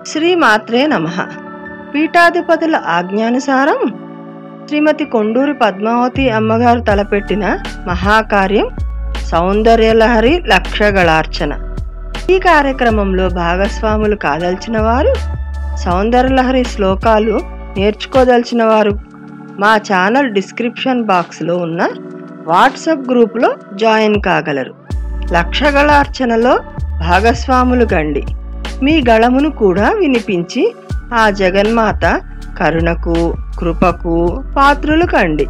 శ్రీమాత్రే నమ పీఠాధిపతుల ఆజ్ఞానుసారం శ్రీమతి కొండూరి పద్మావతి అమ్మగారు తలపెట్టిన మహాకార్యం సౌందర్యలహరి లక్షగళార్చన ఈ కార్యక్రమంలో భాగస్వాములు కాదల్చిన వారు సౌందర్యలహరి శ్లోకాలు నేర్చుకోదలిచిన వారు మా ఛానల్ డిస్క్రిప్షన్ బాక్స్లో ఉన్న వాట్సాప్ గ్రూపులో జాయిన్ కాగలరు లక్షగళార్చనలో భాగస్వాములు గండి మీ గళమును కూడా వినిపించి ఆ జగన్మాత కరుణకు కృపకు పాత్రులు కండి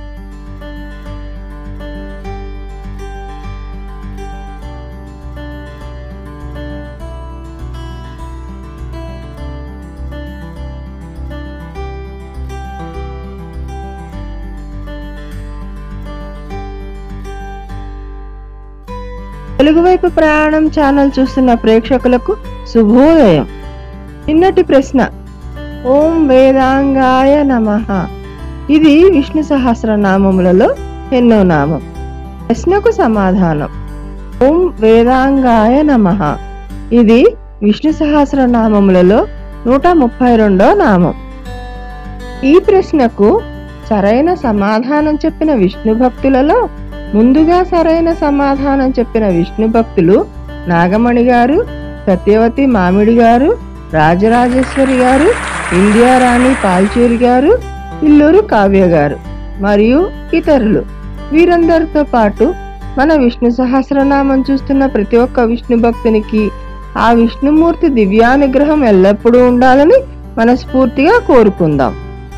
తెలుగువైపు ప్రయాణం ఛానల్ చూస్తున్న ప్రేక్షకులకు శుభోదయం నిన్నటి ప్రశ్న ఓం వేదాంగాయ నమః ఇది విష్ణు సహస్రనామములలో ఎన్నో నామం ప్రశ్నకు సమాధానం ఓం వేదాంగాయ నమః ఇది విష్ణు సహస్రనామములలో నూట ముప్పై రెండో నామం ఈ ప్రశ్నకు సరైన సమాధానం చెప్పిన విష్ణు భక్తులలో ముందుగా సరైన సమాధానం చెప్పిన విష్ణు భక్తులు నాగమణి గారు సత్యవతి మామిడి గారు రాజరాజేశ్వరి గారు ఇండియారాణి పాల్చూరి గారు ఇల్లూరు కావ్య గారు మరియు ఇతరులు వీరందరితో పాటు మన విష్ణు సహస్రనామం చూస్తున్న ప్రతి ఒక్క విష్ణు భక్తునికి ఆ విష్ణుమూర్తి దివ్యానుగ్రహం ఎల్లప్పుడూ ఉండాలని మనస్ఫూర్తిగా కోరుకుందాం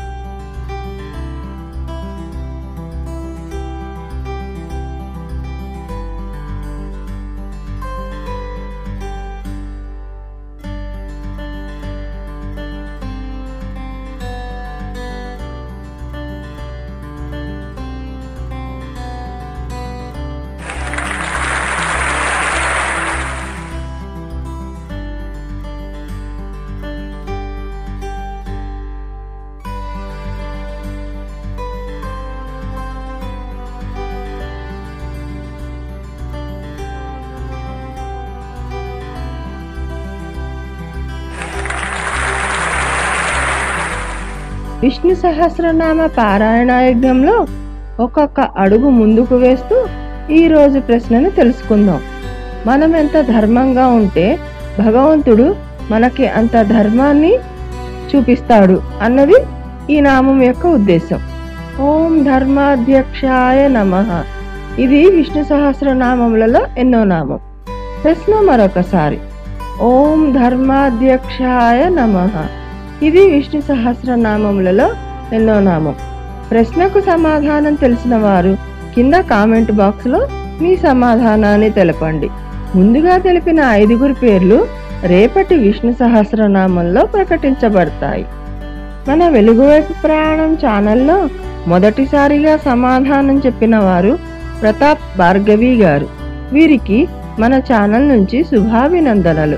విష్ణు సహస్రనామ పారాయణ యజ్ఞంలో ఒక్కొక్క అడుగు ముందుకు వేస్తూ ఈ రోజు ప్రశ్నను తెలుసుకుందాం మనం ఎంత ధర్మంగా ఉంటే భగవంతుడు మనకి అంత ధర్మాన్ని చూపిస్తాడు అన్నది ఈ నామం యొక్క ఉద్దేశం ఓం ధర్మాధ్యక్షాయ నమః ఇది విష్ణు సహస్రనామములలో ఎన్నో నామం ప్రశ్న మరొకసారి ఓం ధర్మాధ్యక్షాయ నమః ఇది విష్ణు సహస్రనామములలో ఎన్నో నామం ప్రశ్నకు సమాధానం తెలిసిన వారు కింద కామెంట్ బాక్స్ లో మీ సమాధానాన్ని తెలపండి ముందుగా తెలిపిన ఐదుగురు పేర్లు రేపటి విష్ణు సహస్రనామంలో ప్రకటించబడతాయి మన వెలుగువైపు ప్రయాణం ఛానల్లో మొదటిసారిగా సమాధానం చెప్పిన వారు ప్రతాప్ భార్గవి గారు వీరికి మన ఛానల్ నుంచి శుభాభినందనలు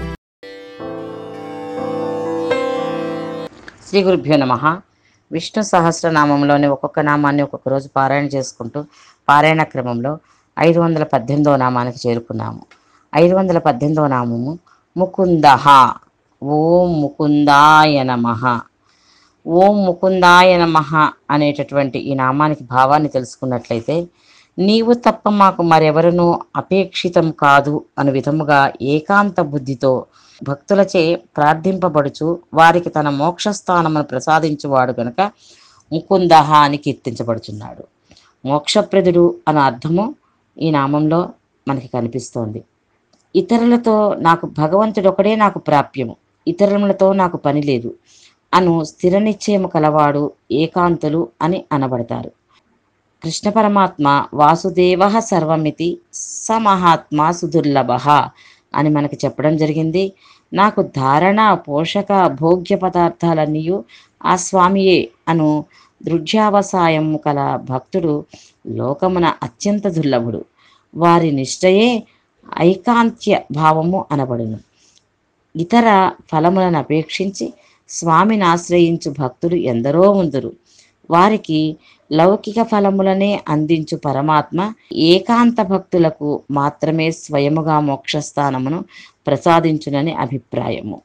శ్రీ గురుభ్యో నమ విష్ణు సహస్రనామంలోని ఒక్కొక్క నామాన్ని ఒక్కొక్క రోజు పారాయణ చేసుకుంటూ పారాయణ క్రమంలో ఐదు వందల పద్దెనిమిదవ నామానికి చేరుకున్నాము ఐదు వందల పద్దెనిమిదవ నామము ముకుంద ఓం ముకుందాయ నమ ఓం ముకుందాయ నమ అనేటటువంటి ఈ నామానికి భావాన్ని తెలుసుకున్నట్లయితే నీవు తప్ప మాకు మరెవరునూ అపేక్షితం కాదు అను విధముగా ఏకాంత బుద్ధితో భక్తులచే ప్రార్థింపబడుచు వారికి తన మోక్షస్థానమును ప్రసాదించువాడు గనుక ముకుందహ అని కీర్తించబడుచున్నాడు మోక్షప్రదుడు అన్న అర్థము ఈ నామంలో మనకి కనిపిస్తోంది ఇతరులతో నాకు భగవంతుడొకడే నాకు ప్రాప్యము ఇతరులతో నాకు పని లేదు అను స్థిర నిశ్చయము కలవాడు ఏకాంతులు అని అనబడతారు కృష్ణ పరమాత్మ వాసుదేవ సర్వమితి స మహాత్మా సుదుర్లభ అని మనకి చెప్పడం జరిగింది నాకు ధారణ పోషక భోగ్య పదార్థాలన్నీ ఆ స్వామియే అను దృఢ్యావసాయం కల భక్తుడు లోకమున అత్యంత దుర్లభుడు వారి నిష్టయే ఐకాంత్య భావము అనబడును ఇతర ఫలములను అపేక్షించి స్వామిని ఆశ్రయించు భక్తులు ఎందరో ఉందురు వారికి లౌకిక ఫలములనే అందించు పరమాత్మ ఏకాంత భక్తులకు మాత్రమే స్వయముగా మోక్షస్థానమును ప్రసాదించునని అభిప్రాయము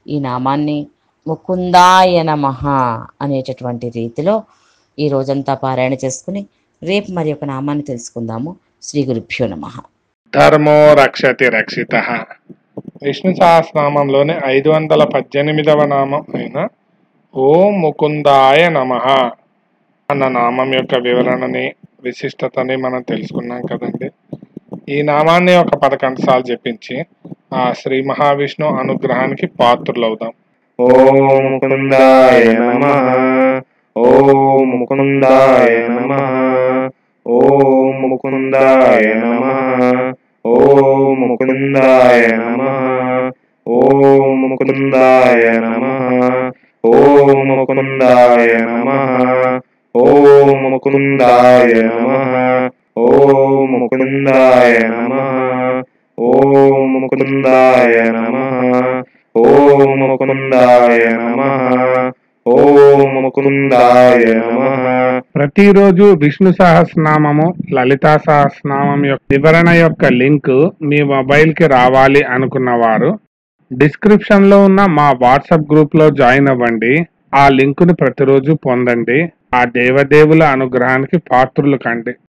ఈ నామాన్ని ముకుందాయ నమః అనేటటువంటి రీతిలో ఈ రోజంతా పారాయణ చేసుకుని రేపు మరి ఒక నామాన్ని తెలుసుకుందాము శ్రీ గురుభ్యో నమః ధర్మో రక్షతి రక్షిత విష్ణు సహస్రనామంలోని ఐదు వందల పద్దెనిమిదవ నామం అయిన ఓం ముకుందాయ నమ అన్న నామం యొక్క వివరణని విశిష్టతని మనం తెలుసుకున్నాం కదండి ఈ నామాన్ని ఒక పదకొండు సార్లు జపించి ఆ శ్రీ మహావిష్ణు అనుగ్రహానికి పాత్రులవుదాం ఓం ముకుందాయ నమ ఓం ముకుందాయ నమ ఓం ముకుందాయ నమ ఓం ముకుందాయ నమ ఓం ముకుందాయ నమ ఓం ముకుందాయ నమ ఓం ముకుందాయ నమ ఓం ముకుందాయ నమ ఓం ముకుందాయ నమ ఓం ముకుందాయ నమ ఓం ముకుందాయ నమ ప్రతిరోజు విష్ణు సహస్రనామము లలితా సహస్రనామం యొక్క వివరణ యొక్క లింక్ మీ మొబైల్ కి రావాలి అనుకున్న వారు డిస్క్రిప్షన్ లో ఉన్న మా వాట్సాప్ గ్రూప్ లో జాయిన్ అవ్వండి ఆ లింక్ ను ప్రతిరోజు పొందండి ఆ దేవదేవుల అనుగ్రహానికి పాత్రులు కండి